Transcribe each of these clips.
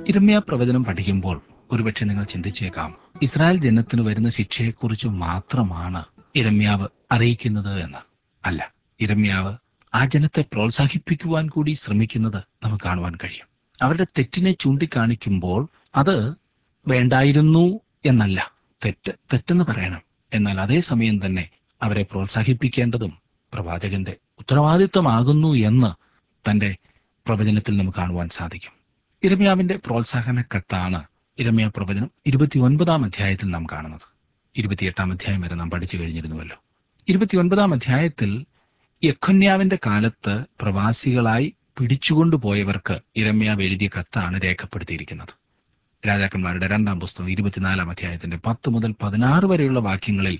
ഇരമ്യ പ്രവചനം പഠിക്കുമ്പോൾ ഒരുപക്ഷെ നിങ്ങൾ ചിന്തിച്ചേക്കാം ഇസ്രായേൽ ജനത്തിന് വരുന്ന ശിക്ഷയെക്കുറിച്ച് മാത്രമാണ് ഇരമ്യാവ് അറിയിക്കുന്നത് എന്ന് അല്ല ഇരമ്യാവ് ആ ജനത്തെ പ്രോത്സാഹിപ്പിക്കുവാൻ കൂടി ശ്രമിക്കുന്നത് നമുക്ക് കാണുവാൻ കഴിയും അവരുടെ തെറ്റിനെ ചൂണ്ടിക്കാണിക്കുമ്പോൾ അത് വേണ്ടായിരുന്നു എന്നല്ല തെറ്റ് തെറ്റെന്ന് പറയണം എന്നാൽ അതേസമയം തന്നെ അവരെ പ്രോത്സാഹിപ്പിക്കേണ്ടതും പ്രവാചകന്റെ ഉത്തരവാദിത്വമാകുന്നു എന്ന് തന്റെ പ്രവചനത്തിൽ നമുക്ക് കാണുവാൻ സാധിക്കും ഇരമ്യാവിന്റെ പ്രോത്സാഹന കത്താണ് ഇരമ്യ പ്രവചനം ഇരുപത്തിയൊൻപതാം അധ്യായത്തിൽ നാം കാണുന്നത് ഇരുപത്തിയെട്ടാം അധ്യായം വരെ നാം പഠിച്ചു കഴിഞ്ഞിരുന്നുവല്ലോ ഇരുപത്തിയൊൻപതാം അധ്യായത്തിൽ യഖന്യാവിന്റെ കാലത്ത് പ്രവാസികളായി പിടിച്ചുകൊണ്ടുപോയവർക്ക് ഇരമ്യാവ് എഴുതിയ കത്താണ് രേഖപ്പെടുത്തിയിരിക്കുന്നത് രാജാക്കന്മാരുടെ രണ്ടാം പുസ്തകം ഇരുപത്തിനാലാം അധ്യായത്തിന്റെ പത്ത് മുതൽ പതിനാറ് വരെയുള്ള വാക്യങ്ങളിൽ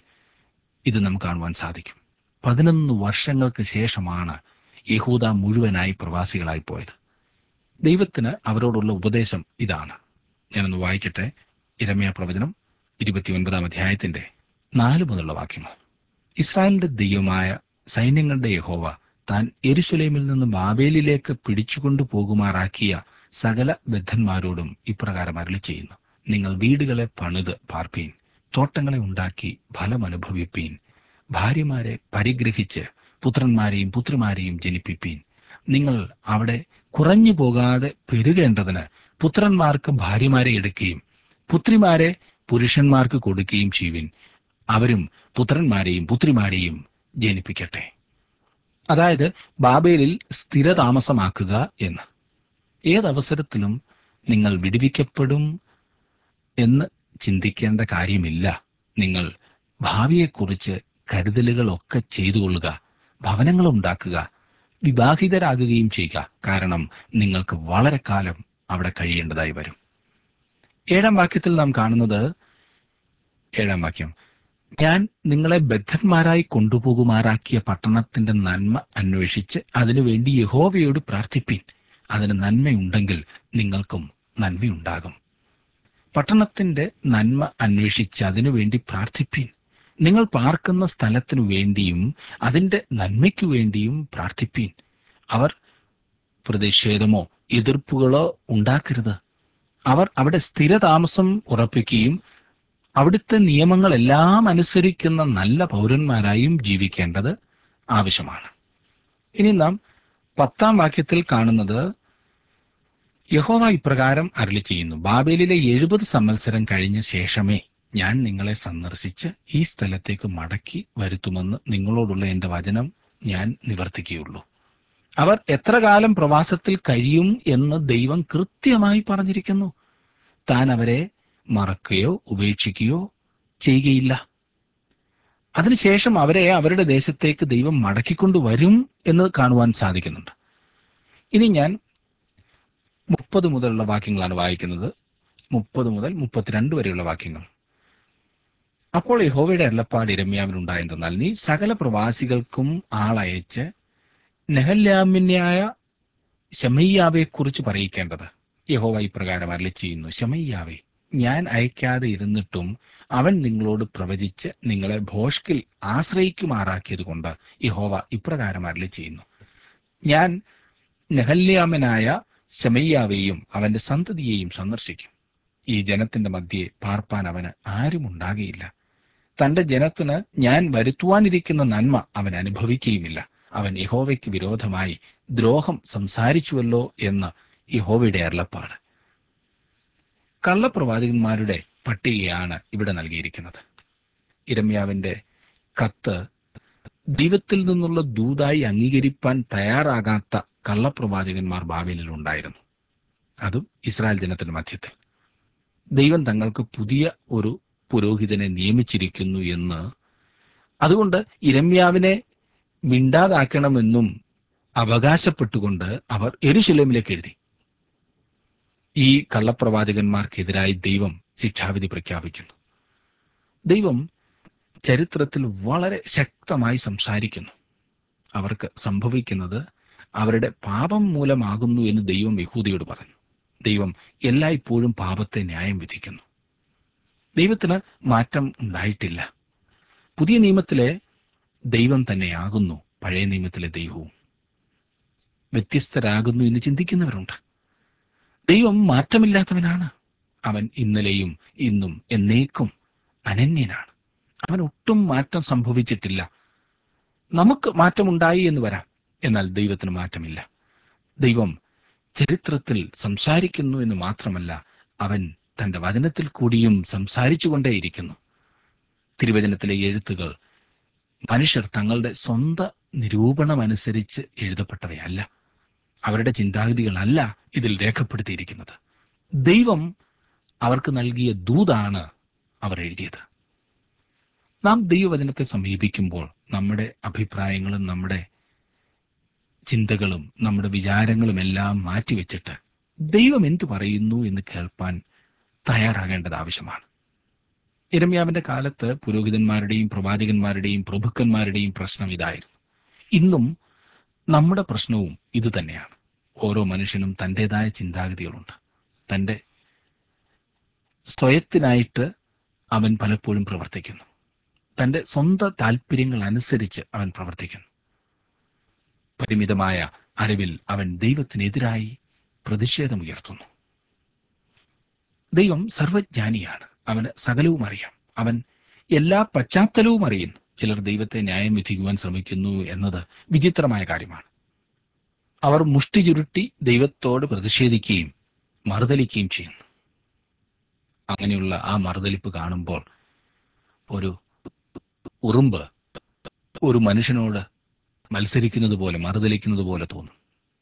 ഇത് നമുക്ക് കാണുവാൻ സാധിക്കും പതിനൊന്ന് വർഷങ്ങൾക്ക് ശേഷമാണ് യഹൂദ മുഴുവനായി പ്രവാസികളായി പോയത് ദൈവത്തിന് അവരോടുള്ള ഉപദേശം ഇതാണ് ഞാനൊന്ന് വായിക്കട്ടെ ഇരമ്യ പ്രവചനം ഇരുപത്തിയൊൻപതാം അധ്യായത്തിന്റെ നാല് മുതലുള്ള വാക്യങ്ങൾ ഇസ്രായേലിന്റെ ദൈവമായ സൈന്യങ്ങളുടെ യഹോവ താൻ എരുസലേമിൽ നിന്ന് ബാബേലിലേക്ക് പിടിച്ചുകൊണ്ടു പോകുമാറാക്കിയ സകല ബദ്ധന്മാരോടും ഇപ്രകാരം അരളി ചെയ്യുന്നു നിങ്ങൾ വീടുകളെ പണിത് പാർപ്പീൻ തോട്ടങ്ങളെ ഉണ്ടാക്കി ഫലമനുഭവിപ്പീൻ ഭാര്യമാരെ പരിഗ്രഹിച്ച് പുത്രന്മാരെയും പുത്രിമാരെയും ജനിപ്പിപ്പീൻ നിങ്ങൾ അവിടെ കുറഞ്ഞു പോകാതെ പെരുകേണ്ടതിന് പുത്രന്മാർക്ക് ഭാര്യമാരെ എടുക്കുകയും പുത്രിമാരെ പുരുഷന്മാർക്ക് കൊടുക്കുകയും ചെയ്യുവിൻ അവരും പുത്രന്മാരെയും പുത്രിമാരെയും ജനിപ്പിക്കട്ടെ അതായത് ബാബേലിൽ സ്ഥിരതാമസമാക്കുക എന്ന് ഏതവസരത്തിലും നിങ്ങൾ വിടുവിക്കപ്പെടും എന്ന് ചിന്തിക്കേണ്ട കാര്യമില്ല നിങ്ങൾ ഭാവിയെക്കുറിച്ച് കരുതലുകളൊക്കെ ചെയ്തുകൊള്ളുക ഭവനങ്ങൾ ഉണ്ടാക്കുക വിവാഹിതരാകുകയും ചെയ്യുക കാരണം നിങ്ങൾക്ക് വളരെ കാലം അവിടെ കഴിയേണ്ടതായി വരും ഏഴാം വാക്യത്തിൽ നാം കാണുന്നത് ഏഴാം വാക്യം ഞാൻ നിങ്ങളെ ബദ്ധന്മാരായി കൊണ്ടുപോകുമാറാക്കിയ പട്ടണത്തിന്റെ നന്മ അന്വേഷിച്ച് അതിനുവേണ്ടി യഹോവയോട് പ്രാർത്ഥിപ്പീൻ അതിന് നന്മയുണ്ടെങ്കിൽ നിങ്ങൾക്കും നന്മയുണ്ടാകും പട്ടണത്തിന്റെ നന്മ അന്വേഷിച്ച് അതിനുവേണ്ടി പ്രാർത്ഥിപ്പീൻ നിങ്ങൾ പാർക്കുന്ന സ്ഥലത്തിനു വേണ്ടിയും അതിന്റെ നന്മയ്ക്കു വേണ്ടിയും പ്രാർത്ഥിപ്പീൻ അവർ പ്രതിഷേധമോ എതിർപ്പുകളോ ഉണ്ടാക്കരുത് അവർ അവിടെ സ്ഥിരതാമസം ഉറപ്പിക്കുകയും അവിടുത്തെ നിയമങ്ങളെല്ലാം അനുസരിക്കുന്ന നല്ല പൗരന്മാരായും ജീവിക്കേണ്ടത് ആവശ്യമാണ് ഇനി നാം പത്താം വാക്യത്തിൽ കാണുന്നത് യഹോവ ഇപ്രകാരം അരളി ചെയ്യുന്നു ബാബേലിലെ എഴുപത് സംവത്സരം കഴിഞ്ഞ ശേഷമേ ഞാൻ നിങ്ങളെ സന്ദർശിച്ച് ഈ സ്ഥലത്തേക്ക് മടക്കി വരുത്തുമെന്ന് നിങ്ങളോടുള്ള എന്റെ വചനം ഞാൻ നിവർത്തിക്കുകയുള്ളൂ അവർ എത്ര കാലം പ്രവാസത്തിൽ കഴിയും എന്ന് ദൈവം കൃത്യമായി പറഞ്ഞിരിക്കുന്നു താൻ അവരെ മറക്കുകയോ ഉപേക്ഷിക്കുകയോ ചെയ്യുകയില്ല അതിനുശേഷം അവരെ അവരുടെ ദേശത്തേക്ക് ദൈവം മടക്കിക്കൊണ്ടുവരും എന്ന് കാണുവാൻ സാധിക്കുന്നുണ്ട് ഇനി ഞാൻ മുപ്പത് മുതലുള്ള വാക്യങ്ങളാണ് വായിക്കുന്നത് മുപ്പത് മുതൽ മുപ്പത്തിരണ്ട് വരെയുള്ള വാക്യങ്ങൾ അപ്പോൾ യഹോവയുടെ അരുളപ്പാട് ഇരമ്യാവിനുണ്ടായെന്നാൽ നീ സകല പ്രവാസികൾക്കും ആളയച്ച് നെഹല്യാമിന്യായ ശമയ്യാവെ കുറിച്ച് പറയിക്കേണ്ടത് യഹോവ ഇപ്രകാരം അരളി ചെയ്യുന്നു ശമയ്യാവെ ഞാൻ അയക്കാതെ ഇരുന്നിട്ടും അവൻ നിങ്ങളോട് പ്രവചിച്ച് നിങ്ങളെ ഭോഷ്കിൽ ആശ്രയിക്കുമാറാക്കിയത് കൊണ്ട് യഹോവ ഇപ്രകാരം അരളി ചെയ്യുന്നു ഞാൻ നെഹല്യാമനായ ശമയ്യാവെയും അവന്റെ സന്തതിയെയും സന്ദർശിക്കും ഈ ജനത്തിന്റെ മധ്യേ പാർപ്പാൻ അവന് ആരും ഉണ്ടാകുകയില്ല തന്റെ ജനത്തിന് ഞാൻ വരുത്തുവാനിരിക്കുന്ന നന്മ അവൻ അനുഭവിക്കുകയുമില്ല അവൻ യഹോവയ്ക്ക് വിരോധമായി ദ്രോഹം സംസാരിച്ചുവല്ലോ എന്ന് യഹോവയുടെ അരുളപ്പാട് കള്ളപ്രവാചകന്മാരുടെ പട്ടികയാണ് ഇവിടെ നൽകിയിരിക്കുന്നത് ഇരമ്യാവിന്റെ കത്ത് ദൈവത്തിൽ നിന്നുള്ള ദൂതായി അംഗീകരിപ്പാൻ തയ്യാറാകാത്ത കള്ളപ്രവാചകന്മാർ ബാബേലിൽ ഉണ്ടായിരുന്നു അതും ഇസ്രായേൽ ജനത്തിന്റെ മധ്യത്തിൽ ദൈവം തങ്ങൾക്ക് പുതിയ ഒരു പുരോഹിതനെ നിയമിച്ചിരിക്കുന്നു എന്ന് അതുകൊണ്ട് ഇരമ്യാവിനെ മിണ്ടാതാക്കണമെന്നും അവകാശപ്പെട്ടുകൊണ്ട് അവർ എരുശലേമിലേക്ക് എഴുതി ഈ കള്ളപ്രവാചകന്മാർക്കെതിരായി ദൈവം ശിക്ഷാവിധി പ്രഖ്യാപിക്കുന്നു ദൈവം ചരിത്രത്തിൽ വളരെ ശക്തമായി സംസാരിക്കുന്നു അവർക്ക് സംഭവിക്കുന്നത് അവരുടെ പാപം മൂലമാകുന്നു എന്ന് ദൈവം യഹൂദിയോട് പറഞ്ഞു ദൈവം എല്ലായ്പ്പോഴും പാപത്തെ ന്യായം വിധിക്കുന്നു ദൈവത്തിന് മാറ്റം ഉണ്ടായിട്ടില്ല പുതിയ നിയമത്തിലെ ദൈവം തന്നെയാകുന്നു പഴയ നിയമത്തിലെ ദൈവവും വ്യത്യസ്തരാകുന്നു എന്ന് ചിന്തിക്കുന്നവരുണ്ട് ദൈവം മാറ്റമില്ലാത്തവനാണ് അവൻ ഇന്നലെയും ഇന്നും എന്നേക്കും അനന്യനാണ് അവൻ ഒട്ടും മാറ്റം സംഭവിച്ചിട്ടില്ല നമുക്ക് മാറ്റമുണ്ടായി എന്ന് വരാം എന്നാൽ ദൈവത്തിന് മാറ്റമില്ല ദൈവം ചരിത്രത്തിൽ സംസാരിക്കുന്നു എന്ന് മാത്രമല്ല അവൻ തന്റെ വചനത്തിൽ കൂടിയും സംസാരിച്ചുകൊണ്ടേയിരിക്കുന്നു തിരുവചനത്തിലെ എഴുത്തുകൾ മനുഷ്യർ തങ്ങളുടെ സ്വന്തം നിരൂപണമനുസരിച്ച് എഴുതപ്പെട്ടവയല്ല അവരുടെ ചിന്താഗതികളല്ല ഇതിൽ രേഖപ്പെടുത്തിയിരിക്കുന്നത് ദൈവം അവർക്ക് നൽകിയ ദൂതാണ് അവർ എഴുതിയത് നാം ദൈവവചനത്തെ സമീപിക്കുമ്പോൾ നമ്മുടെ അഭിപ്രായങ്ങളും നമ്മുടെ ചിന്തകളും നമ്മുടെ വിചാരങ്ങളും എല്ലാം മാറ്റിവെച്ചിട്ട് ദൈവം എന്തു പറയുന്നു എന്ന് കേൾപ്പാൻ തയ്യാറാകേണ്ടത് ആവശ്യമാണ് ഇരമ്യാവിന്റെ കാലത്ത് പുരോഹിതന്മാരുടെയും പ്രവാചകന്മാരുടെയും പ്രഭുക്കന്മാരുടെയും പ്രശ്നം ഇതായിരുന്നു ഇന്നും നമ്മുടെ പ്രശ്നവും ഇതുതന്നെയാണ് ഓരോ മനുഷ്യനും തൻ്റെതായ ചിന്താഗതികളുണ്ട് തൻ്റെ സ്വയത്തിനായിട്ട് അവൻ പലപ്പോഴും പ്രവർത്തിക്കുന്നു തൻ്റെ സ്വന്തം താല്പര്യങ്ങൾ അനുസരിച്ച് അവൻ പ്രവർത്തിക്കുന്നു പരിമിതമായ അറിവിൽ അവൻ ദൈവത്തിനെതിരായി പ്രതിഷേധമുയർത്തുന്നു ദൈവം സർവജ്ഞാനിയാണ് അവന് സകലവും അറിയാം അവൻ എല്ലാ പശ്ചാത്തലവും അറിയുന്നു ചിലർ ദൈവത്തെ ന്യായം വിധിക്കുവാൻ ശ്രമിക്കുന്നു എന്നത് വിചിത്രമായ കാര്യമാണ് അവർ മുഷ്ടി ചുരുട്ടി ദൈവത്തോട് പ്രതിഷേധിക്കുകയും മറുതലിക്കുകയും ചെയ്യുന്നു അങ്ങനെയുള്ള ആ മറുതലിപ്പ് കാണുമ്പോൾ ഒരു ഉറുമ്പ് ഒരു മനുഷ്യനോട് മത്സരിക്കുന്നത് പോലെ മറുതലിക്കുന്നത് പോലെ തോന്നും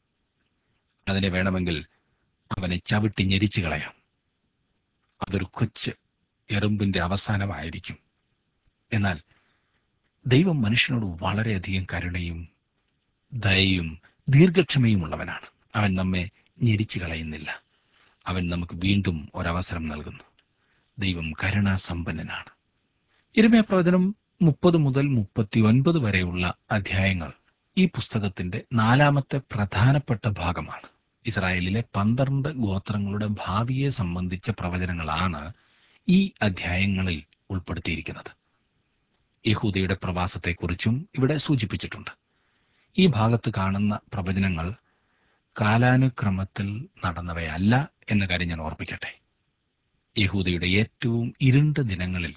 അതിനെ വേണമെങ്കിൽ അവനെ ചവിട്ടി ഞെരിച്ചു കളയാം അതൊരു കൊച്ച് എറുമ്പിന്റെ അവസാനമായിരിക്കും എന്നാൽ ദൈവം മനുഷ്യനോട് വളരെയധികം കരുണയും ദയയും ദീർഘക്ഷമയും ഉള്ളവനാണ് അവൻ നമ്മെ ഞെരിച്ചു കളയുന്നില്ല അവൻ നമുക്ക് വീണ്ടും ഒരവസരം നൽകുന്നു ദൈവം കരുണാസമ്പന്നനാണ് ഇരമയ പ്രവചനം മുപ്പത് മുതൽ മുപ്പത്തി ഒൻപത് വരെയുള്ള അധ്യായങ്ങൾ ഈ പുസ്തകത്തിന്റെ നാലാമത്തെ പ്രധാനപ്പെട്ട ഭാഗമാണ് ഇസ്രായേലിലെ പന്ത്രണ്ട് ഗോത്രങ്ങളുടെ ഭാവിയെ സംബന്ധിച്ച പ്രവചനങ്ങളാണ് ഈ അധ്യായങ്ങളിൽ ഉൾപ്പെടുത്തിയിരിക്കുന്നത് യഹൂദയുടെ പ്രവാസത്തെക്കുറിച്ചും ഇവിടെ സൂചിപ്പിച്ചിട്ടുണ്ട് ഈ ഭാഗത്ത് കാണുന്ന പ്രവചനങ്ങൾ കാലാനുക്രമത്തിൽ നടന്നവയല്ല എന്ന കാര്യം ഞാൻ ഓർപ്പിക്കട്ടെ യഹൂദയുടെ ഏറ്റവും ഇരുണ്ട ദിനങ്ങളിൽ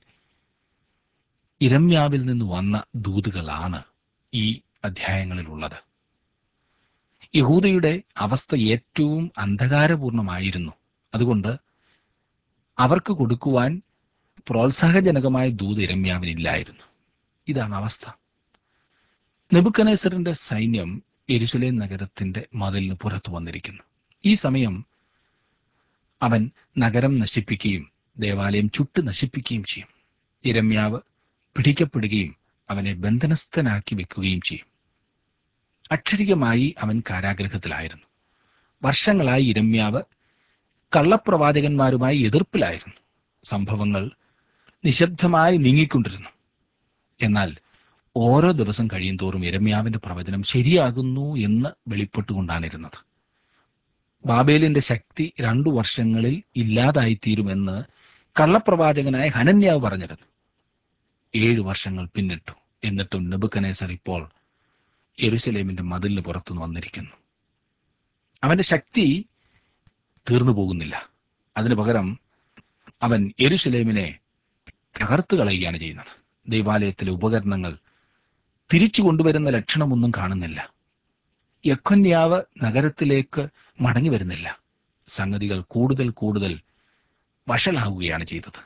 ഇരമ്യാവിൽ നിന്ന് വന്ന ദൂതുകളാണ് ഈ അധ്യായങ്ങളിലുള്ളത് യഹൂദയുടെ അവസ്ഥ ഏറ്റവും അന്ധകാരപൂർണമായിരുന്നു അതുകൊണ്ട് അവർക്ക് കൊടുക്കുവാൻ പ്രോത്സാഹജനകമായ ദൂത് ഇരമ്യാവിനില്ലായിരുന്നു ഇതാണ് അവസ്ഥ നെബുക്കനേസറിന്റെ സൈന്യം എരുസലേം നഗരത്തിന്റെ മതിലിന് പുറത്തു വന്നിരിക്കുന്നു ഈ സമയം അവൻ നഗരം നശിപ്പിക്കുകയും ദേവാലയം ചുട്ട് നശിപ്പിക്കുകയും ചെയ്യും ഇരമ്യാവ് പിടിക്കപ്പെടുകയും അവനെ ബന്ധനസ്ഥനാക്കി വെക്കുകയും ചെയ്യും അക്ഷരികമായി അവൻ കാരാഗ്രഹത്തിലായിരുന്നു വർഷങ്ങളായി ഇരമ്യാവ് കള്ളപ്രവാചകന്മാരുമായി എതിർപ്പിലായിരുന്നു സംഭവങ്ങൾ നിശബ്ദമായി നീങ്ങിക്കൊണ്ടിരുന്നു എന്നാൽ ഓരോ ദിവസം കഴിയും തോറും ഇരമ്യാവിന്റെ പ്രവചനം ശരിയാകുന്നു എന്ന് വെളിപ്പെട്ടുകൊണ്ടാണിരുന്നത് ബാബേലിന്റെ ശക്തി രണ്ടു വർഷങ്ങളിൽ ഇല്ലാതായിത്തീരുമെന്ന് കള്ളപ്രവാചകനായ ഹനന്യാവ് പറഞ്ഞിരുന്നു ഏഴു വർഷങ്ങൾ പിന്നിട്ടു എന്നിട്ടും നെബുക്കനേസർ ഇപ്പോൾ യെരുസലേമിന്റെ മതിലിന് പുറത്തു വന്നിരിക്കുന്നു അവന്റെ ശക്തി തീർന്നു പോകുന്നില്ല അതിനു പകരം അവൻ യെരുസലേമിനെ തകർത്തു കളയുകയാണ് ചെയ്യുന്നത് ദൈവാലയത്തിലെ ഉപകരണങ്ങൾ തിരിച്ചു കൊണ്ടുവരുന്ന ലക്ഷണമൊന്നും കാണുന്നില്ല യഖന്യാവ് നഗരത്തിലേക്ക് മടങ്ങി വരുന്നില്ല സംഗതികൾ കൂടുതൽ കൂടുതൽ വഷളാവുകയാണ് ചെയ്തത്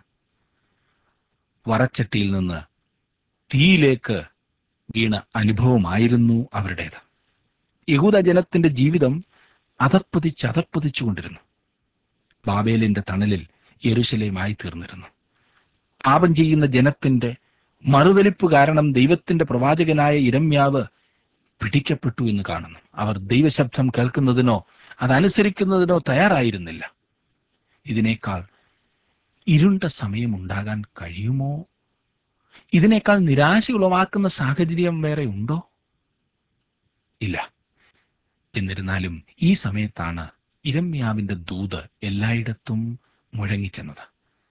വറച്ചട്ടിയിൽ നിന്ന് തീയിലേക്ക് വീണ അനുഭവമായിരുന്നു അവരുടേത് യഹൂദ ജനത്തിന്റെ ജീവിതം അതപ്പതിച്ച് അതപ്പതിച്ചുകൊണ്ടിരുന്നു ബാബേലിന്റെ തണലിൽ യെരുശലേമായി തീർന്നിരുന്നു പാപം ചെയ്യുന്ന ജനത്തിന്റെ മറുതലിപ്പ് കാരണം ദൈവത്തിന്റെ പ്രവാചകനായ ഇരമ്യാവ് പിടിക്കപ്പെട്ടു എന്ന് കാണുന്നു അവർ ദൈവശബ്ദം കേൾക്കുന്നതിനോ അതനുസരിക്കുന്നതിനോ തയ്യാറായിരുന്നില്ല ഇതിനേക്കാൾ ഇരുണ്ട സമയം ഉണ്ടാകാൻ കഴിയുമോ ഇതിനേക്കാൾ നിരാശ ഉളവാക്കുന്ന സാഹചര്യം വേറെ ഉണ്ടോ ഇല്ല എന്നിരുന്നാലും ഈ സമയത്താണ് ഇരമ്യാവിന്റെ ദൂത് എല്ലായിടത്തും മുഴങ്ങിച്ചെന്നത്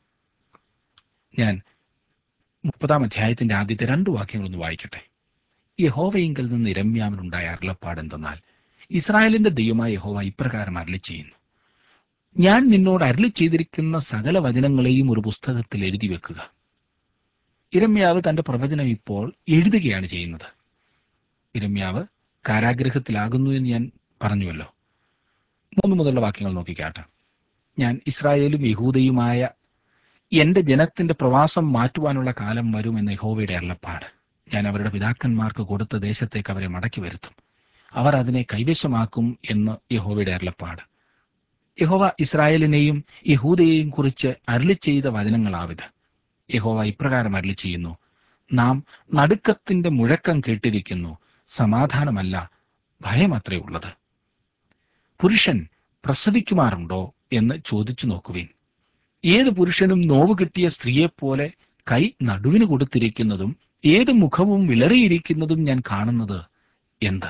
ഞാൻ മുപ്പതാം അധ്യായത്തിന്റെ ആദ്യത്തെ രണ്ട് വാക്യങ്ങളൊന്ന് വായിക്കട്ടെ യഹോവയിങ്കൽ നിന്ന് ഇരമ്യാവിനുണ്ടായ അരുളപ്പാട് എന്തെന്നാൽ ഇസ്രായേലിന്റെ ദൈവമായ യഹോവ ഇപ്രകാരം അരളി ചെയ്യുന്നു ഞാൻ നിന്നോട് അരളി ചെയ്തിരിക്കുന്ന സകല വചനങ്ങളെയും ഒരു പുസ്തകത്തിൽ എഴുതി വെക്കുക ഇരമ്യാവ് തന്റെ പ്രവചനം ഇപ്പോൾ എഴുതുകയാണ് ചെയ്യുന്നത് ഇരമ്യാവ് കാരാഗ്രഹത്തിലാകുന്നു എന്ന് ഞാൻ പറഞ്ഞുവല്ലോ മൂന്ന് മുതലുള്ള വാക്യങ്ങൾ നോക്കിക്കാട്ടെ ഞാൻ ഇസ്രായേലും യഹൂദയുമായ എന്റെ ജനത്തിന്റെ പ്രവാസം മാറ്റുവാനുള്ള കാലം വരും എന്ന യഹോവയുടെ അരുളപ്പാട് ഞാൻ അവരുടെ പിതാക്കന്മാർക്ക് കൊടുത്ത ദേശത്തേക്ക് അവരെ മടക്കി വരുത്തും അവർ അതിനെ കൈവശമാക്കും എന്ന് യഹോവയുടെ അരുളപ്പാട് യഹോവ ഇസ്രായേലിനെയും യഹൂദയെയും കുറിച്ച് അരുളി ചെയ്ത വചനങ്ങളാവിത് യഹോവ ഇപ്രകാരം അരുളി ചെയ്യുന്നു നാം നടുക്കത്തിന്റെ മുഴക്കം കേട്ടിരിക്കുന്നു സമാധാനമല്ല ഭയമത്രേ ഉള്ളത് പുരുഷൻ പ്രസവിക്കുമാറുണ്ടോ എന്ന് ചോദിച്ചു നോക്കുവിൻ ഏത് പുരുഷനും നോവ് കിട്ടിയ സ്ത്രീയെപ്പോലെ കൈ നടുവിന് കൊടുത്തിരിക്കുന്നതും ഏത് മുഖവും വിളറിയിരിക്കുന്നതും ഞാൻ കാണുന്നത് എന്ത്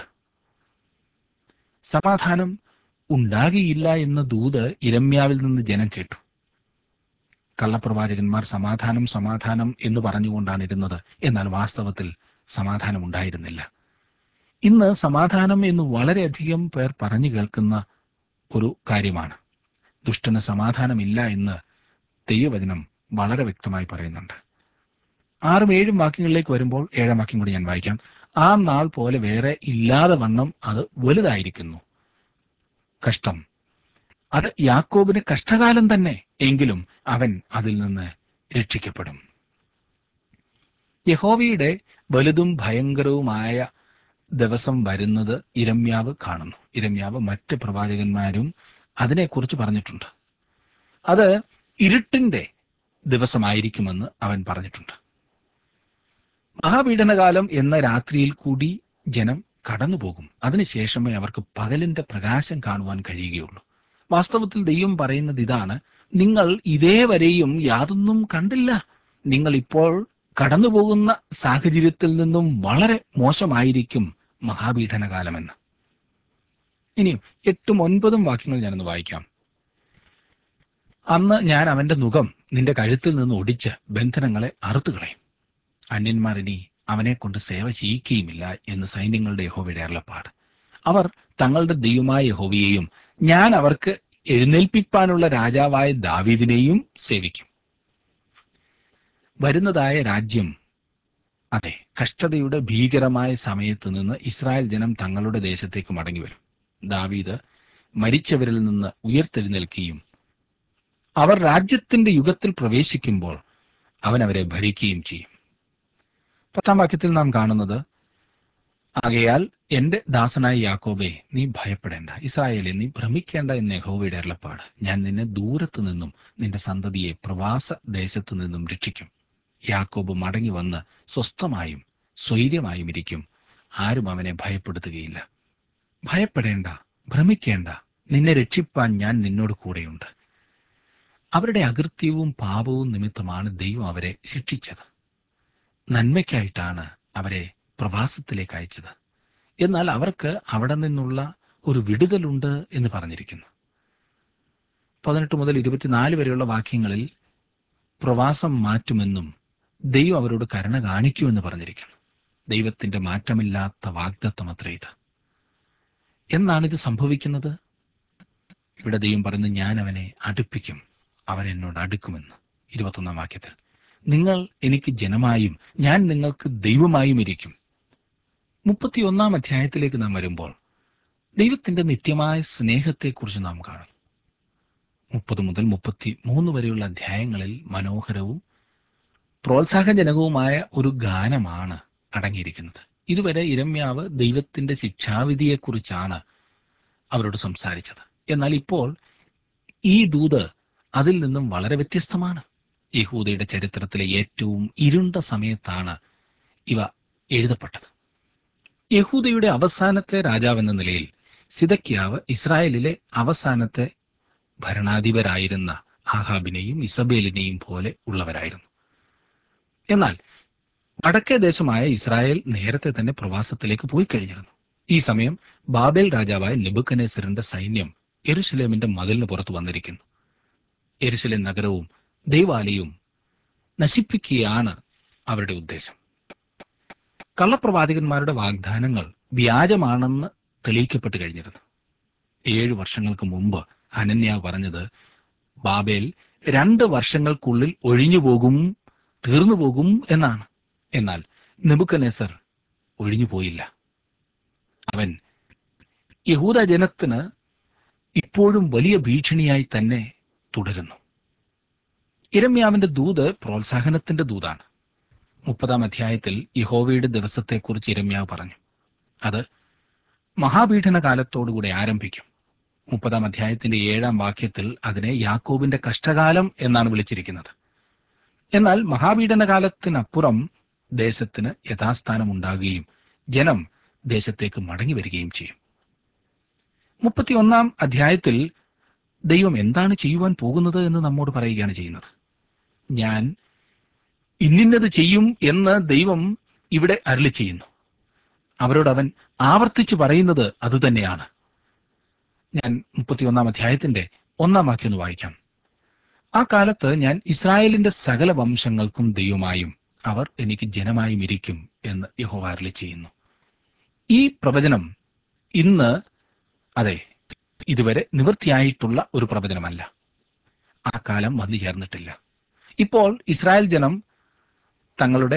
സമാധാനം ഉണ്ടാകിയില്ല എന്ന ദൂത് ഇരമ്യാവിൽ നിന്ന് ജനം കേട്ടു കള്ളപ്രവാചകന്മാർ സമാധാനം സമാധാനം എന്ന് പറഞ്ഞുകൊണ്ടാണ് ഇരുന്നത് എന്നാൽ വാസ്തവത്തിൽ സമാധാനം ഉണ്ടായിരുന്നില്ല ഇന്ന് സമാധാനം എന്ന് വളരെയധികം പേർ പറഞ്ഞു കേൾക്കുന്ന ഒരു കാര്യമാണ് ദുഷ്ടന് സമാധാനമില്ല എന്ന് ദൈവവചനം വളരെ വ്യക്തമായി പറയുന്നുണ്ട് ആറും ഏഴും വാക്യങ്ങളിലേക്ക് വരുമ്പോൾ ഏഴാം വാക്യം കൂടി ഞാൻ വായിക്കാം ആ നാൾ പോലെ വേറെ ഇല്ലാതെ വണ്ണം അത് വലുതായിരിക്കുന്നു കഷ്ടം അത് യാക്കോബിന് കഷ്ടകാലം തന്നെ എങ്കിലും അവൻ അതിൽ നിന്ന് രക്ഷിക്കപ്പെടും യഹോവയുടെ വലുതും ഭയങ്കരവുമായ ദിവസം വരുന്നത് ഇരമ്യാവ് കാണുന്നു ഇരമ്യാവ് മറ്റ് പ്രവാചകന്മാരും അതിനെക്കുറിച്ച് പറഞ്ഞിട്ടുണ്ട് അത് ഇരുട്ടിന്റെ ദിവസമായിരിക്കുമെന്ന് അവൻ പറഞ്ഞിട്ടുണ്ട് മഹാപീഡനകാലം എന്ന രാത്രിയിൽ കൂടി ജനം കടന്നുപോകും അതിനുശേഷമേ അവർക്ക് പകലിന്റെ പ്രകാശം കാണുവാൻ കഴിയുകയുള്ളൂ വാസ്തവത്തിൽ ദൈവം പറയുന്നത് ഇതാണ് നിങ്ങൾ ഇതേവരെയും യാതൊന്നും കണ്ടില്ല നിങ്ങൾ ഇപ്പോൾ കടന്നുപോകുന്ന സാഹചര്യത്തിൽ നിന്നും വളരെ മോശമായിരിക്കും മഹാപീഡനകാലമെന്ന് ഇനിയും എട്ടും ഒൻപതും വാക്യങ്ങൾ ഞാനൊന്ന് വായിക്കാം അന്ന് ഞാൻ അവന്റെ മുഖം നിന്റെ കഴുത്തിൽ നിന്ന് ഒടിച്ച് ബന്ധനങ്ങളെ അറുത്തുകളയും അന്യന്മാർ ഇനി അവനെ കൊണ്ട് സേവ ചെയ്യിക്കുകയുമില്ല എന്ന് സൈന്യങ്ങളുടെ യഹോവയുടെ അരുളപ്പാട് അവർ തങ്ങളുടെ ദൈവമായ യഹോവയെയും ഞാൻ അവർക്ക് എഴുന്നേൽപ്പിപ്പാനുള്ള രാജാവായ ദാവീദിനെയും സേവിക്കും വരുന്നതായ രാജ്യം അതെ കഷ്ടതയുടെ ഭീകരമായ സമയത്ത് നിന്ന് ഇസ്രായേൽ ജനം തങ്ങളുടെ ദേശത്തേക്ക് മടങ്ങി വരും ദാവീദ് മരിച്ചവരിൽ നിന്ന് ഉയർത്തെഴുന്നേൽക്കുകയും അവർ രാജ്യത്തിന്റെ യുഗത്തിൽ പ്രവേശിക്കുമ്പോൾ അവൻ അവരെ ഭരിക്കുകയും ചെയ്യും പത്താം വാക്യത്തിൽ നാം കാണുന്നത് ആകയാൽ എന്റെ ദാസനായ യാക്കോബെ നീ ഭയപ്പെടേണ്ട ഇസ്രായേലെ നീ ഭ്രമിക്കേണ്ട എന്ന് യഹോവയുടെ അരുളപ്പാട് ഞാൻ നിന്നെ ദൂരത്തു നിന്നും നിന്റെ സന്തതിയെ പ്രവാസ ദേശത്തു നിന്നും രക്ഷിക്കും യാക്കോബ് മടങ്ങി വന്ന് സ്വസ്ഥമായും സ്വൈര്യമായും ഇരിക്കും ആരും അവനെ ഭയപ്പെടുത്തുകയില്ല ഭയപ്പെടേണ്ട ഭ്രമിക്കേണ്ട നിന്നെ രക്ഷിപ്പാൻ ഞാൻ നിന്നോട് കൂടെയുണ്ട് അവരുടെ അകൃത്യവും പാപവും നിമിത്തമാണ് ദൈവം അവരെ ശിക്ഷിച്ചത് നന്മയ്ക്കായിട്ടാണ് അവരെ പ്രവാസത്തിലേക്ക് അയച്ചത് എന്നാൽ അവർക്ക് അവിടെ നിന്നുള്ള ഒരു വിടുതലുണ്ട് എന്ന് പറഞ്ഞിരിക്കുന്നു പതിനെട്ട് മുതൽ ഇരുപത്തിനാല് വരെയുള്ള വാക്യങ്ങളിൽ പ്രവാസം മാറ്റുമെന്നും ദൈവം അവരോട് കരുണ കാണിക്കുമെന്ന് പറഞ്ഞിരിക്കുന്നു ദൈവത്തിന്റെ മാറ്റമില്ലാത്ത വാഗ്ദത്വം അത്ര ഇത് എന്നാണിത് സംഭവിക്കുന്നത് ഇവിടെ ദൈവം പറയുന്നു ഞാൻ അവനെ അടുപ്പിക്കും അവൻ എന്നോട് അടുക്കുമെന്ന് ഇരുപത്തൊന്നാം വാക്യത്തിൽ നിങ്ങൾ എനിക്ക് ജനമായും ഞാൻ നിങ്ങൾക്ക് ദൈവമായും ഇരിക്കും മുപ്പത്തിയൊന്നാം അധ്യായത്തിലേക്ക് നാം വരുമ്പോൾ ദൈവത്തിന്റെ നിത്യമായ സ്നേഹത്തെക്കുറിച്ച് നാം കാണും മുപ്പത് മുതൽ മുപ്പത്തി മൂന്ന് വരെയുള്ള അധ്യായങ്ങളിൽ മനോഹരവും പ്രോത്സാഹജനകവുമായ ഒരു ഗാനമാണ് അടങ്ങിയിരിക്കുന്നത് ഇതുവരെ ഇരമ്യാവ് ദൈവത്തിന്റെ ശിക്ഷാവിധിയെക്കുറിച്ചാണ് അവരോട് സംസാരിച്ചത് എന്നാൽ ഇപ്പോൾ ഈ ദൂത് അതിൽ നിന്നും വളരെ വ്യത്യസ്തമാണ് യഹൂദയുടെ ചരിത്രത്തിലെ ഏറ്റവും ഇരുണ്ട സമയത്താണ് ഇവ എഴുതപ്പെട്ടത് യഹൂദയുടെ അവസാനത്തെ രാജാവെന്ന നിലയിൽ സിദക്യാവ് ഇസ്രായേലിലെ അവസാനത്തെ ഭരണാധിപരായിരുന്ന ആഹാബിനെയും ഇസബേലിനെയും പോലെ ഉള്ളവരായിരുന്നു എന്നാൽ വടക്കേ ദേശമായ ഇസ്രായേൽ നേരത്തെ തന്നെ പ്രവാസത്തിലേക്ക് പോയി കഴിഞ്ഞിരുന്നു ഈ സമയം ബാബേൽ രാജാവായ നെബുക്കനേസറിന്റെ സൈന്യം എരുസലേമിന്റെ മതിലിന് പുറത്തു വന്നിരിക്കുന്നു എരുസലേം നഗരവും ദൈവാലയവും നശിപ്പിക്കുകയാണ് അവരുടെ ഉദ്ദേശം കള്ളപ്രവാചകന്മാരുടെ വാഗ്ദാനങ്ങൾ വ്യാജമാണെന്ന് തെളിയിക്കപ്പെട്ട് കഴിഞ്ഞിരുന്നു ഏഴു വർഷങ്ങൾക്ക് മുമ്പ് ഹനന്യാവ് പറഞ്ഞത് ബാബേൽ രണ്ട് വർഷങ്ങൾക്കുള്ളിൽ ഒഴിഞ്ഞു പോകും തീർന്നു പോകും എന്നാണ് എന്നാൽ നെബുക്കനേസർ ഒഴിഞ്ഞു പോയില്ല അവൻ യഹൂദ ജനത്തിന് ഇപ്പോഴും വലിയ ഭീഷണിയായി തന്നെ തുടരുന്നു ഇരമ്യാവിന്റെ ദൂത് പ്രോത്സാഹനത്തിന്റെ ദൂതാണ് മുപ്പതാം അധ്യായത്തിൽ യഹോവയുടെ ദിവസത്തെക്കുറിച്ച് ഇരമ്യാവ് പറഞ്ഞു അത് മഹാപീഠന കാലത്തോടുകൂടി ആരംഭിക്കും മുപ്പതാം അധ്യായത്തിന്റെ ഏഴാം വാക്യത്തിൽ അതിനെ യാക്കോബിന്റെ കഷ്ടകാലം എന്നാണ് വിളിച്ചിരിക്കുന്നത് എന്നാൽ മഹാപീഡന കാലത്തിനപ്പുറം ദേശത്തിന് യഥാസ്ഥാനം ഉണ്ടാകുകയും ജനം ദേശത്തേക്ക് മടങ്ങി വരികയും ചെയ്യും മുപ്പത്തിയൊന്നാം അധ്യായത്തിൽ ദൈവം എന്താണ് ചെയ്യുവാൻ പോകുന്നത് എന്ന് നമ്മോട് പറയുകയാണ് ചെയ്യുന്നത് ഞാൻ ഇന്നിന്നത് ചെയ്യും എന്ന് ദൈവം ഇവിടെ അരളി ചെയ്യുന്നു അവരോട് അവൻ ആവർത്തിച്ചു പറയുന്നത് അതുതന്നെയാണ് ഞാൻ മുപ്പത്തിയൊന്നാം അധ്യായത്തിന്റെ ഒന്നാം വാക്യം ഒന്ന് വായിക്കാം ആ കാലത്ത് ഞാൻ ഇസ്രായേലിന്റെ സകല വംശങ്ങൾക്കും ദൈവമായും അവർ എനിക്ക് ജനമായും ഇരിക്കും എന്ന് യഹോവ അരളി ചെയ്യുന്നു ഈ പ്രവചനം ഇന്ന് അതെ ഇതുവരെ നിവൃത്തിയായിട്ടുള്ള ഒരു പ്രവചനമല്ല ആ കാലം വന്നു ചേർന്നിട്ടില്ല ഇപ്പോൾ ഇസ്രായേൽ ജനം തങ്ങളുടെ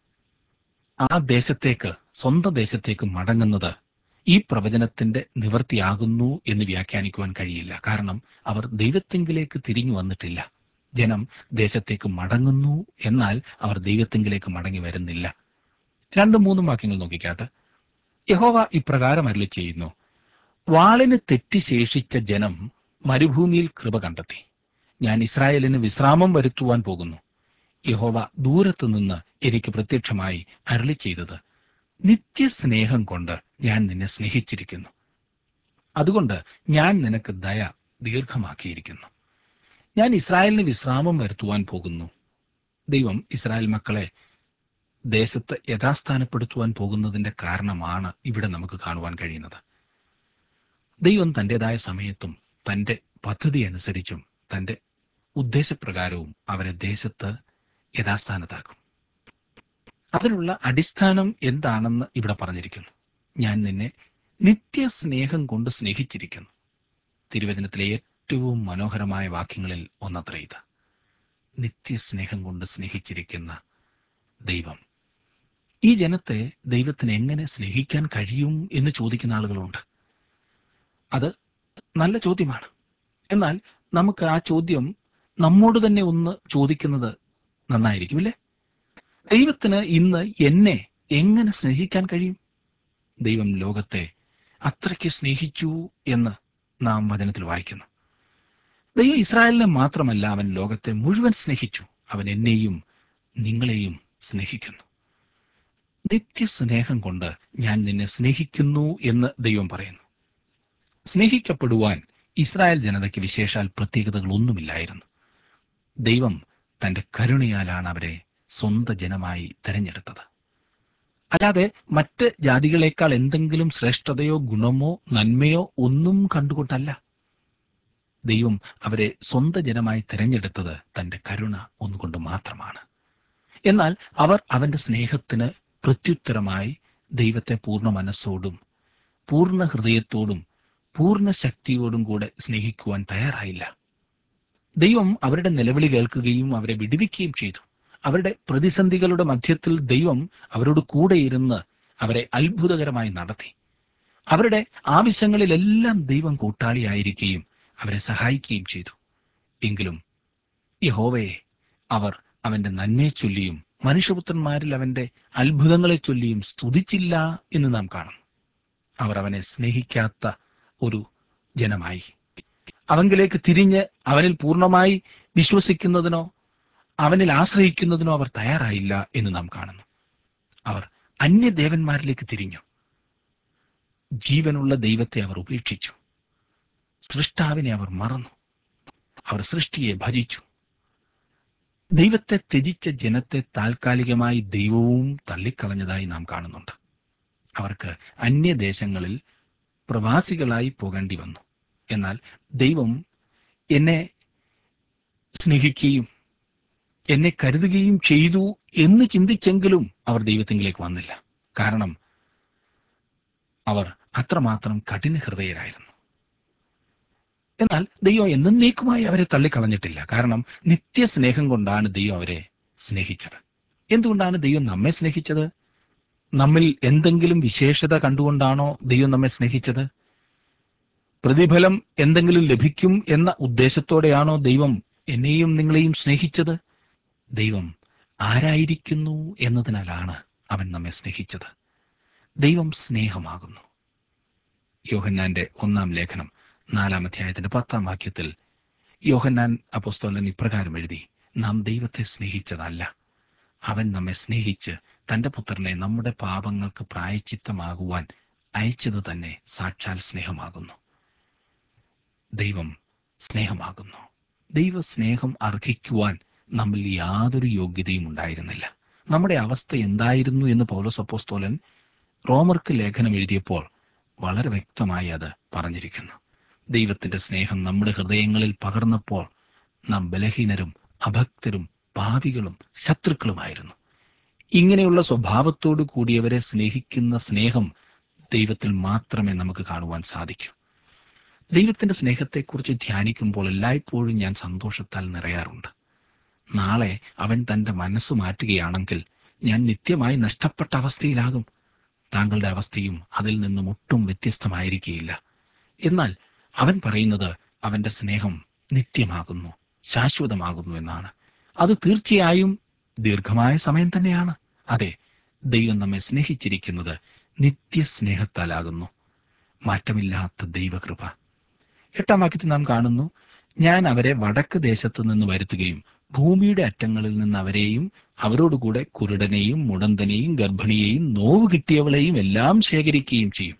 ആ ദേശത്തേക്ക് സ്വന്തം ദേശത്തേക്ക് മടങ്ങുന്നത് ഈ പ്രവചനത്തിന്റെ നിവൃത്തിയാകുന്നു എന്ന് വ്യാഖ്യാനിക്കുവാൻ കഴിയില്ല കാരണം അവർ ദൈവത്തെങ്കിലേക്ക് തിരിഞ്ഞു വന്നിട്ടില്ല ജനം ദേശത്തേക്ക് മടങ്ങുന്നു എന്നാൽ അവർ ദൈവത്തെങ്കിലേക്ക് മടങ്ങി വരുന്നില്ല രണ്ടും മൂന്നും വാക്യങ്ങൾ നോക്കിക്കാട്ട് യഹോവ ഇപ്രകാരം അരളി ചെയ്യുന്നു വാളിന് തെറ്റി ശേഷിച്ച ജനം മരുഭൂമിയിൽ കൃപ കണ്ടെത്തി ഞാൻ ഇസ്രായേലിന് വിശ്രാമം വരുത്തുവാൻ പോകുന്നു യഹോവ ദൂരത്തു നിന്ന് എനിക്ക് പ്രത്യക്ഷമായി അരളി ചെയ്തത് നിത്യസ്നേഹം കൊണ്ട് ഞാൻ നിന്നെ സ്നേഹിച്ചിരിക്കുന്നു അതുകൊണ്ട് ഞാൻ നിനക്ക് ദയ ദീർഘമാക്കിയിരിക്കുന്നു ഞാൻ ഇസ്രായേലിന് വിശ്രാമം വരുത്തുവാൻ പോകുന്നു ദൈവം ഇസ്രായേൽ മക്കളെ ദേശത്ത് യഥാസ്ഥാനപ്പെടുത്തുവാൻ പോകുന്നതിന്റെ കാരണമാണ് ഇവിടെ നമുക്ക് കാണുവാൻ കഴിയുന്നത് ദൈവം തന്റേതായ സമയത്തും തന്റെ പദ്ധതി അനുസരിച്ചും തന്റെ ഉദ്ദേശപ്രകാരവും അവരെ ദേശത്ത് യഥാസ്ഥാനത്താക്കും അതിനുള്ള അടിസ്ഥാനം എന്താണെന്ന് ഇവിടെ പറഞ്ഞിരിക്കുന്നു ഞാൻ നിന്നെ നിത്യസ്നേഹം കൊണ്ട് സ്നേഹിച്ചിരിക്കുന്നു തിരുവചനത്തിലെ ഏറ്റവും മനോഹരമായ വാക്യങ്ങളിൽ ഒന്നത്ര ഇത് നിത്യസ്നേഹം കൊണ്ട് സ്നേഹിച്ചിരിക്കുന്ന ദൈവം ഈ ജനത്തെ ദൈവത്തിന് എങ്ങനെ സ്നേഹിക്കാൻ കഴിയും എന്ന് ചോദിക്കുന്ന ആളുകളുണ്ട് അത് നല്ല ചോദ്യമാണ് എന്നാൽ നമുക്ക് ആ ചോദ്യം നമ്മോട് തന്നെ ഒന്ന് ചോദിക്കുന്നത് നന്നായിരിക്കും ഇല്ലേ ദൈവത്തിന് ഇന്ന് എന്നെ എങ്ങനെ സ്നേഹിക്കാൻ കഴിയും ദൈവം ലോകത്തെ അത്രയ്ക്ക് സ്നേഹിച്ചു എന്ന് നാം വചനത്തിൽ വായിക്കുന്നു ദൈവം ഇസ്രായേലിനെ മാത്രമല്ല അവൻ ലോകത്തെ മുഴുവൻ സ്നേഹിച്ചു അവൻ എന്നെയും നിങ്ങളെയും സ്നേഹിക്കുന്നു നിത്യസ്നേഹം കൊണ്ട് ഞാൻ നിന്നെ സ്നേഹിക്കുന്നു എന്ന് ദൈവം പറയുന്നു സ്നേഹിക്കപ്പെടുവാൻ ഇസ്രായേൽ ജനതയ്ക്ക് വിശേഷാൽ പ്രത്യേകതകളൊന്നുമില്ലായിരുന്നു ദൈവം തന്റെ കരുണയാലാണ് അവരെ സ്വന്തം ജനമായി തെരഞ്ഞെടുത്തത് അല്ലാതെ മറ്റ് ജാതികളെക്കാൾ എന്തെങ്കിലും ശ്രേഷ്ഠതയോ ഗുണമോ നന്മയോ ഒന്നും കണ്ടുകൊണ്ടല്ല ദൈവം അവരെ സ്വന്തം ജനമായി തെരഞ്ഞെടുത്തത് തന്റെ കരുണ ഒന്നുകൊണ്ട് മാത്രമാണ് എന്നാൽ അവർ അവന്റെ സ്നേഹത്തിന് പ്രത്യുത്തരമായി ദൈവത്തെ പൂർണ്ണ മനസ്സോടും പൂർണ്ണ ഹൃദയത്തോടും പൂർണ്ണ ശക്തിയോടും കൂടെ സ്നേഹിക്കുവാൻ തയ്യാറായില്ല ദൈവം അവരുടെ നിലവിളി കേൾക്കുകയും അവരെ വിടുവിക്കുകയും ചെയ്തു അവരുടെ പ്രതിസന്ധികളുടെ മധ്യത്തിൽ ദൈവം അവരോട് കൂടെ ഇരുന്ന് അവരെ അത്ഭുതകരമായി നടത്തി അവരുടെ ആവശ്യങ്ങളിലെല്ലാം ദൈവം കൂട്ടാളിയായിരിക്കുകയും അവരെ സഹായിക്കുകയും ചെയ്തു എങ്കിലും യഹോവയെ അവർ അവന്റെ നന്മയെ ചൊല്ലിയും മനുഷ്യപുത്രന്മാരിൽ അവന്റെ അത്ഭുതങ്ങളെ ചൊല്ലിയും സ്തുതിച്ചില്ല എന്ന് നാം കാണും അവർ അവനെ സ്നേഹിക്കാത്ത ഒരു ജനമായി അവങ്കിലേക്ക് തിരിഞ്ഞ് അവനിൽ പൂർണ്ണമായി വിശ്വസിക്കുന്നതിനോ അവനിൽ ആശ്രയിക്കുന്നതിനോ അവർ തയ്യാറായില്ല എന്ന് നാം കാണുന്നു അവർ അന്യദേവന്മാരിലേക്ക് തിരിഞ്ഞു ജീവനുള്ള ദൈവത്തെ അവർ ഉപേക്ഷിച്ചു സൃഷ്ടാവിനെ അവർ മറന്നു അവർ സൃഷ്ടിയെ ഭജിച്ചു ദൈവത്തെ ത്യജിച്ച ജനത്തെ താൽക്കാലികമായി ദൈവവും തള്ളിക്കളഞ്ഞതായി നാം കാണുന്നുണ്ട് അവർക്ക് അന്യദേശങ്ങളിൽ പ്രവാസികളായി പോകേണ്ടി വന്നു എന്നാൽ ദൈവം എന്നെ സ്നേഹിക്കുകയും എന്നെ കരുതുകയും ചെയ്തു എന്ന് ചിന്തിച്ചെങ്കിലും അവർ ദൈവത്തിങ്കിലേക്ക് വന്നില്ല കാരണം അവർ അത്രമാത്രം കഠിന ഹൃദയരായിരുന്നു എന്നാൽ ദൈവം എന്നേക്കുമായി അവരെ തള്ളിക്കളഞ്ഞിട്ടില്ല കാരണം നിത്യസ്നേഹം കൊണ്ടാണ് ദൈവം അവരെ സ്നേഹിച്ചത് എന്തുകൊണ്ടാണ് ദൈവം നമ്മെ സ്നേഹിച്ചത് നമ്മിൽ എന്തെങ്കിലും വിശേഷത കണ്ടുകൊണ്ടാണോ ദൈവം നമ്മെ സ്നേഹിച്ചത് പ്രതിഫലം എന്തെങ്കിലും ലഭിക്കും എന്ന ഉദ്ദേശത്തോടെയാണോ ദൈവം എന്നെയും നിങ്ങളെയും സ്നേഹിച്ചത് ദൈവം ആരായിരിക്കുന്നു എന്നതിനാലാണ് അവൻ നമ്മെ സ്നേഹിച്ചത് ദൈവം സ്നേഹമാകുന്നു യോഹന്നാന്റെ ഒന്നാം ലേഖനം നാലാം അധ്യായത്തിന്റെ പത്താം വാക്യത്തിൽ യോഹന്നാൻ അപ്പോസ്തോലൻ ഇപ്രകാരം എഴുതി നാം ദൈവത്തെ സ്നേഹിച്ചതല്ല അവൻ നമ്മെ സ്നേഹിച്ച് തന്റെ പുത്രനെ നമ്മുടെ പാപങ്ങൾക്ക് പ്രായച്ചിത്തമാകുവാൻ അയച്ചത് തന്നെ സാക്ഷാൽ സ്നേഹമാകുന്നു ദൈവം സ്നേഹമാകുന്നു ദൈവ സ്നേഹം അർഹിക്കുവാൻ നമ്മിൽ യാതൊരു യോഗ്യതയും ഉണ്ടായിരുന്നില്ല നമ്മുടെ അവസ്ഥ എന്തായിരുന്നു എന്ന് പൗലോസ് അപ്പോസ്തോലൻ റോമർക്ക് ലേഖനം എഴുതിയപ്പോൾ വളരെ വ്യക്തമായി അത് പറഞ്ഞിരിക്കുന്നു ദൈവത്തിന്റെ സ്നേഹം നമ്മുടെ ഹൃദയങ്ങളിൽ പകർന്നപ്പോൾ നാം ബലഹീനരും അഭക്തരും പാപികളും ശത്രുക്കളുമായിരുന്നു ഇങ്ങനെയുള്ള സ്വഭാവത്തോടു കൂടിയവരെ സ്നേഹിക്കുന്ന സ്നേഹം ദൈവത്തിൽ മാത്രമേ നമുക്ക് കാണുവാൻ സാധിക്കൂ ദൈവത്തിന്റെ സ്നേഹത്തെക്കുറിച്ച് ധ്യാനിക്കുമ്പോൾ എല്ലായ്പ്പോഴും ഞാൻ സന്തോഷത്താൽ നിറയാറുണ്ട് നാളെ അവൻ തന്റെ മനസ്സ് മാറ്റുകയാണെങ്കിൽ ഞാൻ നിത്യമായി നഷ്ടപ്പെട്ട അവസ്ഥയിലാകും താങ്കളുടെ അവസ്ഥയും അതിൽ നിന്നും ഒട്ടും വ്യത്യസ്തമായിരിക്കുകയില്ല എന്നാൽ അവൻ പറയുന്നത് അവന്റെ സ്നേഹം നിത്യമാകുന്നു ശാശ്വതമാകുന്നു എന്നാണ് അത് തീർച്ചയായും ദീർഘമായ സമയം തന്നെയാണ് അതെ ദൈവം നമ്മെ സ്നേഹിച്ചിരിക്കുന്നത് നിത്യസ്നേഹത്താലാകുന്നു മാറ്റമില്ലാത്ത ദൈവകൃപ എട്ടാം വാക്യത്തിൽ നാം കാണുന്നു ഞാൻ അവരെ വടക്ക് ദേശത്ത് നിന്ന് വരുത്തുകയും ഭൂമിയുടെ അറ്റങ്ങളിൽ നിന്ന് അവരെയും അവരോടുകൂടെ കുരുടനെയും മുടന്തനെയും ഗർഭിണിയെയും നോവ് കിട്ടിയവളെയും എല്ലാം ശേഖരിക്കുകയും ചെയ്യും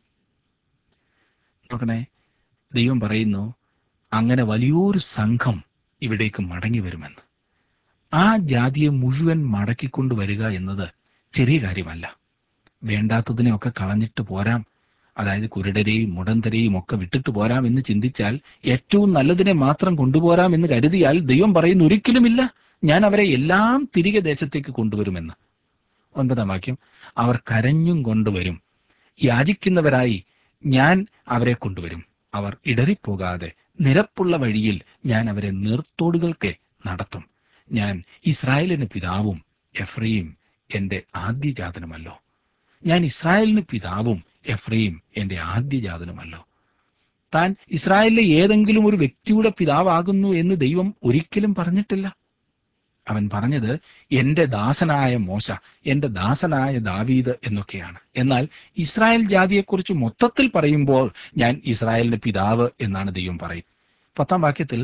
നോക്കണേ ദൈവം പറയുന്നു അങ്ങനെ വലിയൊരു സംഘം ഇവിടേക്ക് മടങ്ങി വരുമെന്ന് ആ ജാതിയെ മുഴുവൻ മടക്കിക്കൊണ്ട് വരിക എന്നത് ചെറിയ കാര്യമല്ല വേണ്ടാത്തതിനെയൊക്കെ കളഞ്ഞിട്ട് പോരാം അതായത് കുരുടരെയും മുടന്തരെയും ഒക്കെ വിട്ടിട്ട് പോരാം എന്ന് ചിന്തിച്ചാൽ ഏറ്റവും നല്ലതിനെ മാത്രം കൊണ്ടുപോരാം എന്ന് കരുതിയാൽ ദൈവം പറയുന്ന ഒരിക്കലുമില്ല ഞാൻ അവരെ എല്ലാം തിരികെ ദേശത്തേക്ക് കൊണ്ടുവരുമെന്ന് ഒൻപതാം വാക്യം അവർ കരഞ്ഞും കൊണ്ടുവരും യാചിക്കുന്നവരായി ഞാൻ അവരെ കൊണ്ടുവരും അവർ ഇടറിപ്പോകാതെ നിരപ്പുള്ള വഴിയിൽ ഞാൻ അവരെ നീർത്തോടുകൾക്ക് നടത്തും ഞാൻ ഇസ്രായേലിന് പിതാവും എഫ്രയും എന്റെ ആദ്യജാതനുമല്ലോ ഞാൻ ഇസ്രായേലിന് പിതാവും എഫ്രയും എന്റെ ആദ്യജാതനുമല്ലോ താൻ ഇസ്രായേലിലെ ഏതെങ്കിലും ഒരു വ്യക്തിയുടെ പിതാവാകുന്നു എന്ന് ദൈവം ഒരിക്കലും പറഞ്ഞിട്ടില്ല അവൻ പറഞ്ഞത് എന്റെ ദാസനായ മോശ എന്റെ ദാസനായ ദാവീദ് എന്നൊക്കെയാണ് എന്നാൽ ഇസ്രായേൽ ജാതിയെക്കുറിച്ച് മൊത്തത്തിൽ പറയുമ്പോൾ ഞാൻ ഇസ്രായേലിന്റെ പിതാവ് എന്നാണ് ദൈവം പറയും പത്താം വാക്യത്തിൽ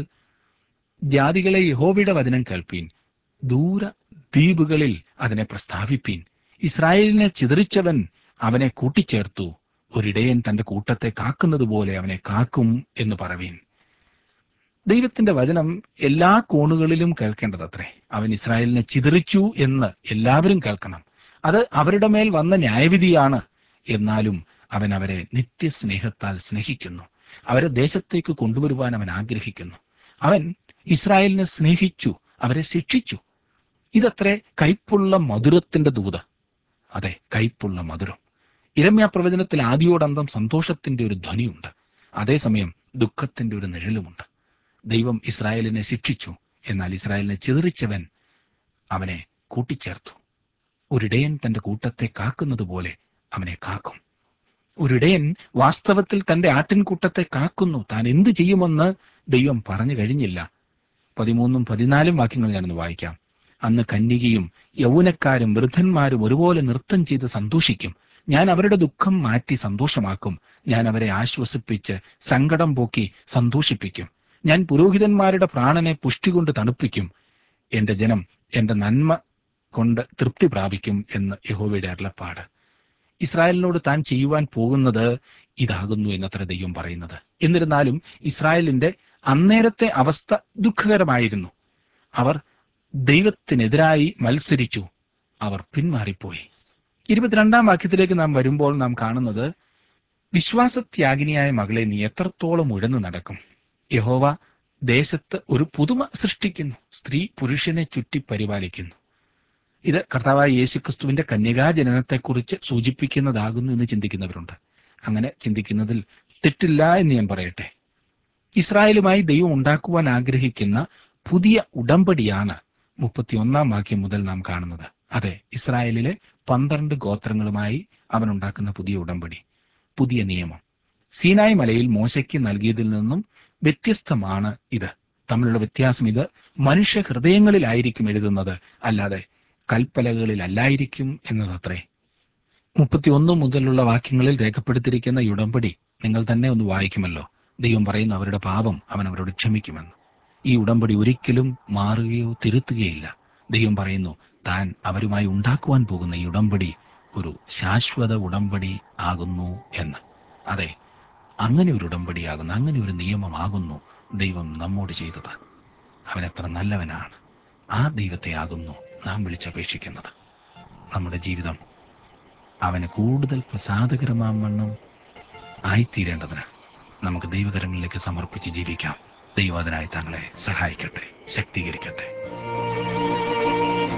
ജാതികളെ യഹോവയുടെ വചനം കേൾപ്പീൻ ദൂര ദ്വീപുകളിൽ അതിനെ പ്രസ്താവിപ്പീൻ ഇസ്രായേലിനെ ചിതറിച്ചവൻ അവനെ കൂട്ടിച്ചേർത്തു ഒരിടയൻ തന്റെ കൂട്ടത്തെ കാക്കുന്നത് പോലെ അവനെ കാക്കും എന്ന് പറവീൻ ദൈവത്തിന്റെ വചനം എല്ലാ കോണുകളിലും കേൾക്കേണ്ടതത്രേ അവൻ ഇസ്രായേലിനെ ചിതറിച്ചു എന്ന് എല്ലാവരും കേൾക്കണം അത് അവരുടെ മേൽ വന്ന ന്യായവിധിയാണ് എന്നാലും അവൻ അവരെ നിത്യസ്നേഹത്താൽ സ്നേഹിക്കുന്നു അവരെ ദേശത്തേക്ക് കൊണ്ടുവരുവാൻ അവൻ ആഗ്രഹിക്കുന്നു അവൻ ഇസ്രായേലിനെ സ്നേഹിച്ചു അവരെ ശിക്ഷിച്ചു ഇതത്രേ കൈപ്പുള്ള മധുരത്തിന്റെ ദൂത് അതെ കൈപ്പുള്ള മധുരം ഇരമ്യ പ്രവചനത്തിൽ ആദിയോടന്തം സന്തോഷത്തിന്റെ ഒരു ധ്വനിയുണ്ട് അതേസമയം ദുഃഖത്തിന്റെ ഒരു നിഴലുമുണ്ട് ദൈവം ഇസ്രായേലിനെ ശിക്ഷിച്ചു എന്നാൽ ഇസ്രായേലിനെ ചിതറിച്ചവൻ അവനെ കൂട്ടിച്ചേർത്തു ഒരിടയൻ തന്റെ കൂട്ടത്തെ കാക്കുന്നത് പോലെ അവനെ കാക്കും ഒരിടയൻ വാസ്തവത്തിൽ തന്റെ ആട്ടിൻകൂട്ടത്തെ കാക്കുന്നു താൻ എന്ത് ചെയ്യുമെന്ന് ദൈവം പറഞ്ഞു കഴിഞ്ഞില്ല പതിമൂന്നും പതിനാലും വാക്യങ്ങൾ ഞാനൊന്ന് വായിക്കാം അന്ന് കന്യകയും യൗവനക്കാരും വൃദ്ധന്മാരും ഒരുപോലെ നൃത്തം ചെയ്ത് സന്തോഷിക്കും ഞാൻ അവരുടെ ദുഃഖം മാറ്റി സന്തോഷമാക്കും ഞാൻ അവരെ ആശ്വസിപ്പിച്ച് സങ്കടം പോക്കി സന്തോഷിപ്പിക്കും ഞാൻ പുരോഹിതന്മാരുടെ പ്രാണനെ പുഷ്ടി കൊണ്ട് തണുപ്പിക്കും എന്റെ ജനം എന്റെ നന്മ കൊണ്ട് തൃപ്തി പ്രാപിക്കും എന്ന് യഹോവയുടെ അരുളപ്പാട് ഇസ്രായേലിനോട് താൻ ചെയ്യുവാൻ പോകുന്നത് ഇതാകുന്നു എന്നത്ര ദൈവം പറയുന്നത് എന്നിരുന്നാലും ഇസ്രായേലിന്റെ അന്നേരത്തെ അവസ്ഥ ദുഃഖകരമായിരുന്നു അവർ ദൈവത്തിനെതിരായി മത്സരിച്ചു അവർ പിന്മാറിപ്പോയി ഇരുപത്തിരണ്ടാം വാക്യത്തിലേക്ക് നാം വരുമ്പോൾ നാം കാണുന്നത് വിശ്വാസത്യാഗിനിയായ മകളെ നീ എത്രത്തോളം ഉഴന്നു നടക്കും യഹോവ ദേശത്ത് ഒരു പുതുമ സൃഷ്ടിക്കുന്നു സ്ത്രീ പുരുഷനെ ചുറ്റി പരിപാലിക്കുന്നു ഇത് കർത്താവായ യേശുക്രിസ്തുവിന്റെ കന്യകാജനനത്തെക്കുറിച്ച് സൂചിപ്പിക്കുന്നതാകുന്നു എന്ന് ചിന്തിക്കുന്നവരുണ്ട് അങ്ങനെ ചിന്തിക്കുന്നതിൽ തെറ്റില്ല എന്ന് ഞാൻ പറയട്ടെ ഇസ്രായേലുമായി ദൈവം ഉണ്ടാക്കുവാൻ ആഗ്രഹിക്കുന്ന പുതിയ ഉടമ്പടിയാണ് മുപ്പത്തിയൊന്നാം വാക്യം മുതൽ നാം കാണുന്നത് അതെ ഇസ്രായേലിലെ പന്ത്രണ്ട് ഗോത്രങ്ങളുമായി അവൻ ഉണ്ടാക്കുന്ന പുതിയ ഉടമ്പടി പുതിയ നിയമം സീനായ് മലയിൽ മോശയ്ക്ക് നൽകിയതിൽ നിന്നും വ്യത്യസ്തമാണ് ഇത് തമ്മിലുള്ള വ്യത്യാസം ഇത് മനുഷ്യ ഹൃദയങ്ങളിലായിരിക്കും എഴുതുന്നത് അല്ലാതെ കൽപ്പലകളിലല്ലായിരിക്കും എന്നതത്രേ മുപ്പത്തിയൊന്ന് മുതലുള്ള വാക്യങ്ങളിൽ രേഖപ്പെടുത്തിയിരിക്കുന്ന ഈ ഉടമ്പടി നിങ്ങൾ തന്നെ ഒന്ന് വായിക്കുമല്ലോ ദൈവം പറയുന്നു അവരുടെ പാപം അവൻ അവരോട് ക്ഷമിക്കുമെന്ന് ഈ ഉടമ്പടി ഒരിക്കലും മാറുകയോ തിരുത്തുകയില്ല ദൈവം പറയുന്നു താൻ അവരുമായി ഉണ്ടാക്കുവാൻ പോകുന്ന ഈ ഉടമ്പടി ഒരു ശാശ്വത ഉടമ്പടി ആകുന്നു എന്ന് അതെ അങ്ങനെ ഒരു ഉടമ്പടിയാകുന്നു അങ്ങനെ ഒരു നിയമമാകുന്നു ദൈവം നമ്മോട് ചെയ്തത് അവൻ എത്ര നല്ലവനാണ് ആ ദൈവത്തെ ആകുന്നു നാം വിളിച്ചപേക്ഷിക്കുന്നത് നമ്മുടെ ജീവിതം അവന് കൂടുതൽ പ്രസാദകരമാവണ്ണം ആയിത്തീരേണ്ടതിന് നമുക്ക് ദൈവകരങ്ങളിലേക്ക് സമർപ്പിച്ച് ജീവിക്കാം ദൈവം അതിനായി താങ്കളെ സഹായിക്കട്ടെ ശക്തീകരിക്കട്ടെ